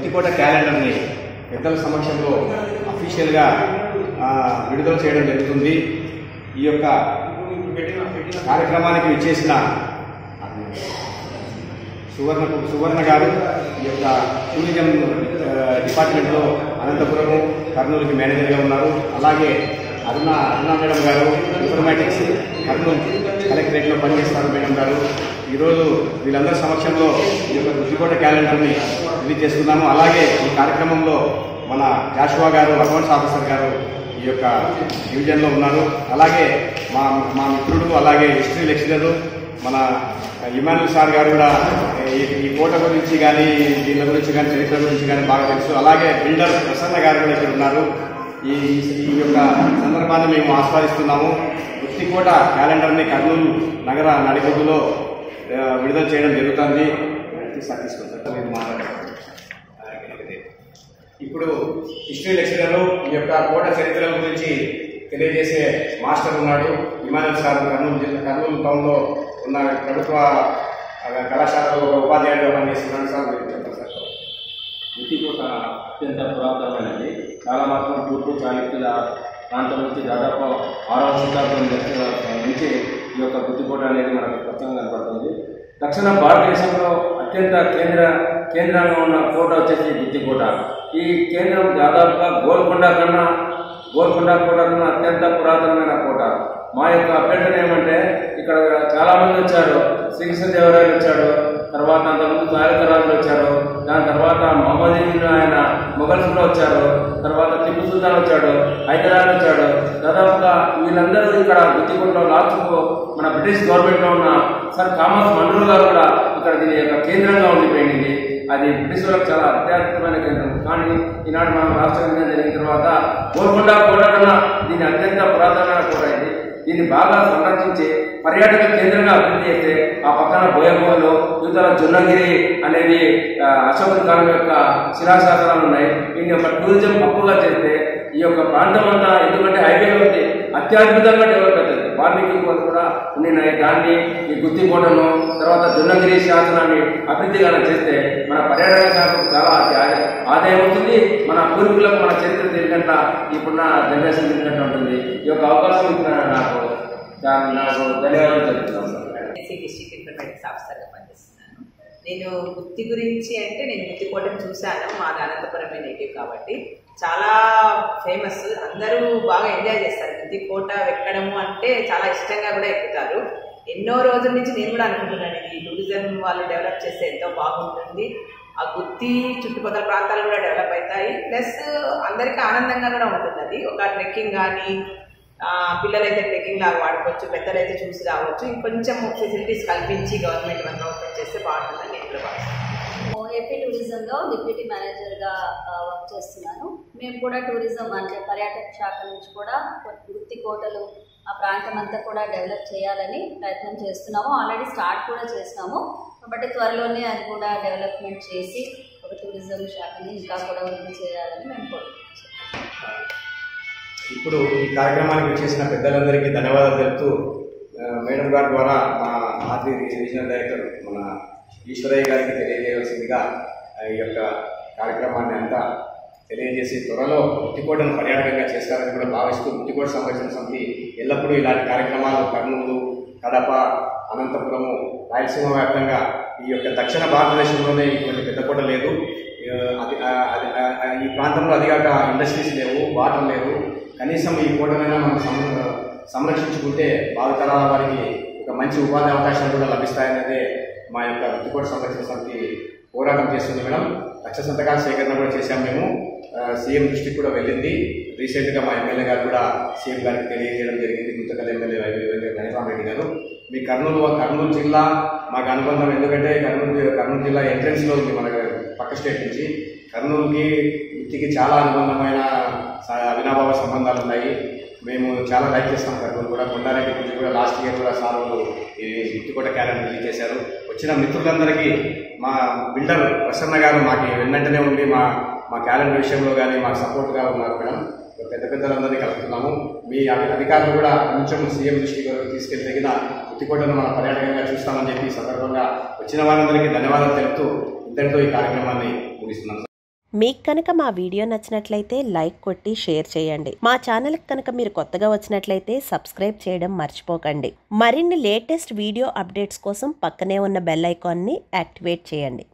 గుత్తికోట క్యాలెండర్ని పెద్దల సమక్షంలో అఫీషియల్గా ఆ, విడుదల చేయడం జరుగుతుంది ఈ యొక్క కార్యక్రమానికి విచ్చేసిన సువర్ణ సువర్ణ గారు ఈ యొక్క టూరిజం ఆ, డిపార్ట్మెంట్లో అనంతపురము కర్నూలుకి మేనేజర్గా ఉన్నారు అలాగే అరుణ అరుణ మేడం గారు ఇన్ఫర్మాటిక్స్ కర్నూలు కలెక్టరేట్లో పనిచేస్తారు మేడం గారు ఈరోజు వీళ్ళందరి సమక్షంలో ఈ యొక్క గుద్దికోట క్యాలెండర్ని రిలీజ్ చేస్తున్నాము అలాగే ఈ కార్యక్రమంలో మన జాషువా గారు అకౌంట్స్ ఆఫీసర్ గారు ఈ యొక్క డివిజన్లో ఉన్నారు అలాగే మా మా మిత్రుడు అలాగే హిస్టరీ లెక్చరరు మన ఇమానుల్ సార్ గారు కూడా ఈ ఈ కోట గురించి కానీ దీని గురించి కానీ చరిత్ర గురించి కానీ బాగా తెలుసు అలాగే బిల్డర్ ప్రసన్న గారు కూడా ఇక్కడ ఉన్నారు ఈ ఈ యొక్క సందర్భాన్ని మేము ఆస్వాదిస్తున్నాము గుత్తికోట క్యాలెండర్ని కర్నూలు నగర నడిబొడ్డులో ఆ, విడుదల చేయడం జరుగుతుంది సార్ తీసుకుంటారు మీరు మాట్లాడండి ఇప్పుడు హిస్టరీ లెక్చరర్ ఈ యొక్క కోట చరిత్ర గురించి తెలియజేసే మాస్టర్ ఉన్నాడు విమానం సార్ కర్నూలు జిల్లా కర్నూలు టౌన్లో ఉన్న ప్రభుత్వ ఆ, కళాశాలలో ఒక ఉపాధ్యాయుడిగా పనిచేస్తున్నాడు సార్ మీరు చెప్పండి సార్ గుత్తికోట అత్యంత పురాతనమైనది చాలా మాత్రం తూర్పు చాళుక్యుల ప్రాంతం నుంచి దాదాపు ఆరవ శతాబ్దం దగ్గర నుంచి ఈ యొక్క గుత్తికోట అనేది మనకు స్పష్టంగా కనపడుతుంది దక్షిణ భారతదేశంలో అత్యంత కేంద్ర కేంద్రంగా ఉన్న కోట వచ్చేసి గుత్తికోట ఈ కేంద్రం దాదాపుగా గోల్కొండ కన్నా గోల్కొండ కోట కన్నా అత్యంత పురాతనమైన కోట మా యొక్క అభ్యర్థన ఏమంటే ఇక్కడ చాలా మంది వచ్చారు శ్రీకృష్ణదేవరాయలు వచ్చాడు తర్వాత అంతకుముందు తారక రాజులు వచ్చారు దాని తర్వాత మహమ్మదీయులు ఆయన మొఘల్స్ కూడా వచ్చారు తర్వాత టిప్పు సుల్తాన్ వచ్చాడు హైదరాబాద్ వచ్చాడు దాదాపుగా వీళ్ళందరూ ఇక్కడ గుత్తికొండలో లాస్ట్కు మన బ్రిటిష్ గవర్నమెంట్లో ఉన్న సర్ థామస్ మన్రో గారు కూడా ఇక్కడ దీని యొక్క కేంద్రంగా ఉండిపోయింది అది బ్రిటిష్ వాళ్ళకి చాలా అత్యాధికమైన కేంద్రం కానీ ఈనాడు మనం రాష్ట్ర విభజన జరిగిన తర్వాత గోల్కొండ కోట కన్నా దీని అత్యంత పురాతనమైన కోట ఇది దీన్ని బాగా సంరక్షించి పర్యాటక కేంద్రంగా అభివృద్ధి చేస్తే ఆ పక్కన బోయగోలు యువతల జొన్నగిరి అనేది ఆ, అశోకుల కాలం యొక్క శిలాశాసనాలు ఉన్నాయి దీన్ని ఒక టూరిజం హక్కుగా చేస్తే ఈ యొక్క ప్రాంతం అంతా ఎందుకంటే హైవేలో ఉంది అత్యద్భుతంగా డెవలప్ అవుతుంది వాల్మీకి కోట కూడా ఉన్నాయి దాన్ని ఈ గుత్తికోటను తర్వాత జొన్నగిరి శాసనాన్ని అభివృద్ధిగా చేస్తే మన పర్యాటక శాఖకు చాలా ఆదాయ- ఆదాయం అవుతుంది మన పూర్వీకులకు మన చరిత్ర తెలియకుండా ఇప్పుడున్న జనరేషన్ తెలియకుండా ఉంటుంది ఈ యొక్క అవకాశం ఇచ్చిన నాకు దాన్ని నాకు ధన్యవాదాలు చెప్తున్నాను సార్ ఎస్సీ డిస్ట్రిక్ట్ ఇన్ఫర్మేటిక్స్ ఆఫీసర్గా పనిచేస్తున్నాను నేను గుత్తి గురించి అంటే నేను గుత్తికోటను చూశాను మాది అనంతపురమే నేటివ్ కాబట్టి చాలా ఫేమస్ అందరూ బాగా ఎంజాయ్ చేస్తారు గుత్తి కోట ఎక్కడము అంటే చాలా ఇష్టంగా కూడా ఎక్కుతారు ఎన్నో రోజుల నుంచి నేను కూడా అనుకుంటున్నాను ఇది టూరిజం వాళ్ళు డెవలప్ చేస్తే ఎంతో బాగుంటుంది ఆ గుత్తి చుట్టుపక్కల ప్రాంతాలు కూడా డెవలప్ అవుతాయి ప్లస్ అందరికీ ఆనందంగా కూడా ఉంటుంది అది ఒక ట్రెక్కింగ్ కానీ ఆ, పిల్లలైతే ట్రెక్కింగ్ లాగా వాడుకోవచ్చు పెద్దలైతే చూసి రావచ్చు ఇంకొంచెం ఫెసిలిటీస్ కల్పించి గవర్నమెంట్ మనకు ఓపెన్ చేస్తే బాగుంటుందని నేను కూడా భావిస్తున్నాను ఏపీ టూరిజంలో డిప్యూటీ మేనేజర్గా ఆ, వర్క్ చేస్తున్నాను మేము కూడా టూరిజం అంటే పర్యాటక శాఖ నుంచి కూడా గుత్తి కోటలు ఆ ప్రాంతం అంతా కూడా డెవలప్ చేయాలని ప్రయత్నం చేస్తున్నాము ఆల్రెడీ స్టార్ట్ కూడా చేసినాము కాబట్టి త్వరలోనే అది కూడా డెవలప్మెంట్ చేసి ఒక టూరిజం శాఖని ఇంకా కూడా వృద్ధి చేయాలని మేము కోరుకుంటున్నాం ఇప్పుడు ఈ కార్యక్రమానికి వచ్చేసిన పెద్దలందరికీ ధన్యవాదాలు తెలుపుతూ ఆ, మేడం గారి ద్వారా మా ఆర్టీ రీజనల్ డైరెక్టర్ మన ఈశ్వరయ్య గారికి తెలియజేయవలసిందిగా ఆ, ఈ యొక్క కార్యక్రమాన్ని అంతా తెలియజేసి త్వరలో ముత్తికోటను పర్యాటకంగా చేస్తారని కూడా భావిస్తూ ముత్తికోట సంరక్షణ సమితి ఎల్లప్పుడూ ఇలాంటి కార్యక్రమాలు కర్నూలు కడప అనంతపురము రాయలసీమ వ్యాప్తంగా ఈ యొక్క దక్షిణ భారతదేశంలోనే ఇటువంటి పెద్ద కోట లేదు ఆ, అది ఆ, అది ఆ, ఆ, ఈ ప్రాంతంలో అదిగాక ఇండస్ట్రీస్ లేవు వాటర్ లేవు కనీసం ఈ కోటనైనా మనం సం- సంరక్షించుకుంటే భావితరాల వారికి ఒక మంచి ఉపాధి అవకాశాలు కూడా లభిస్తాయనేదే మా యొక్క వృత్తికోట సంరక్షణ సమితి పోరాటం చేస్తుంది మేడం లక్ష సంతకాల సేకరణ కూడా చేశాం మేము ఆ, సీఎం దృష్టికి కూడా వెళ్ళింది రీసెంట్గా మా ఎమ్మెల్యే గారు కూడా సీఎం గారికి తెలియజేయడం జరిగింది గుంతకల్ ఎమ్మెల్యే గణేశ్వర రెడ్డి గారు మీ కర్నూలు కర్నూలు జిల్లా మాకు అనుబంధం ఎందుకంటే కర్నూలు జి- కర్నూలు జిల్లా ఎంట్రన్స్లో ఉంది మన పక్క స్టేట్ నుంచి కర్నూలుకి వృత్తికి చాలా అనుబంధమైన స- అవినాభావ సంబంధాలు ఉన్నాయి మేము చాలా లైక్ చేస్తాం కర్నూలు కూడా కొండారెడ్డి గురించి కూడా లాస్ట్ ఇయర్ కూడా సార్ వాళ్ళు ఈ గుత్తికోట క్యాలెండర్ రిలీజ్ చేశారు వచ్చిన మిత్రులందరికీ మా బిల్డర్ ప్రసన్న గారు మాకు వెన్నంటనే ఉండి మా మా క్యాలెండర్ విషయంలో కానీ మాకు సపోర్ట్గా ఉన్నారు మేడం పెద్ద పెద్దలందరినీ కలుపుతున్నాము మీ అధి- అధికారులు కూడా కొంచెం సీఎం దృష్టికి వరకు తీసుకెళ్తే తగిన గుత్తికోటను మనం పర్యాటకంగా చూస్తామని చెప్పి ఈ సందర్భంగా వచ్చిన వారందరికీ ధన్యవాదాలు తెలుపుతూ ఇంతటితో ఈ కార్యక్రమాన్ని ముగిస్తున్నాం మీకు కనుక మా వీడియో నచ్చినట్లయితే లైక్ కొట్టి షేర్ చేయండి మా ఛానల్కి కనుక మీరు కొత్తగా వచ్చినట్లయితే సబ్స్క్రైబ్ చేయడం మర్చిపోకండి మరిన్ని లేటెస్ట్ వీడియో అప్డేట్స్ కోసం పక్కనే ఉన్న బెల్ ఐకాన్ని యాక్టివేట్ చేయండి